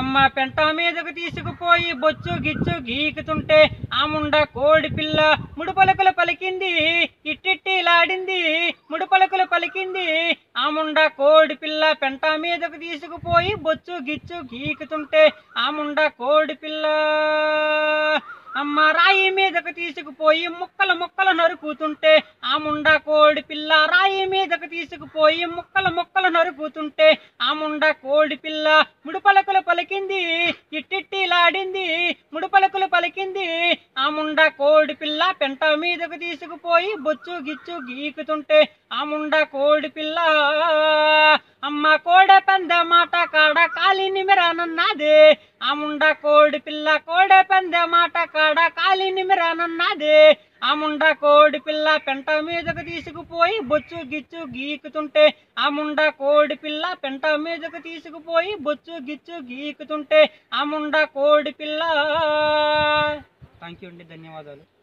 అమ్మ పెంట మీదకు తీసుకుపోయి బొచ్చు గిచ్చు గీకుతుంటే ఆ ముండ కోడి పిల్ల ముడుపలకులు పలికింది ఇట్టిట్టిలాడింది ముడుపలకులు పలికింది ఆ ముండ కోడి పిల్ల పెంట మీదకు తీసుకుపోయి బొచ్చు గిచ్చు గీకుతుంటే ఆ ముండ కోడి పిల్ల అమ్మ రాయి మీదకు తీసుకుపోయి ముక్కలు ముక్కలు నరుకుతుంటే ఆ ముండ కోడి పిల్ల రాయి మీదకు తీసుకుపోయి ముక్కలు ముక్కలు నరుకుతుంటే ఆ ముండ కోడి పిల్ల ముడుపలకులు పలికింది ఇట్టిట్టిలాడింది ముడుపలకులు పలికింది ఆ ముండ కోడి పిల్ల పెంట మీదకు తీసుకుపోయి బొచ్చు గిచ్చు గీకుతుంటే ఆ ముండ కోడి పిల్ల అమ్మ కోడ పంద మాట కాడ కాలి నిమిరానన్నదే ఆ ముండ కోడి పిల్ల కోడ పంద మాట కాడ కాలి నిమిరానన్నదే ఆ ముండ కోడి పిల్ల పెంట మీదకు తీసుకుపోయి బొచ్చు గిచ్చు గీకుతుంటే ఆ ముండ కోడి పిల్ల పెంట మీదకు తీసుకుపోయి బొచ్చు గిచ్చు గీకుతుంటే ఆ ముండ కోడి పిల్ల థ్యాంక్ యూ అండి ధన్యవాదాలు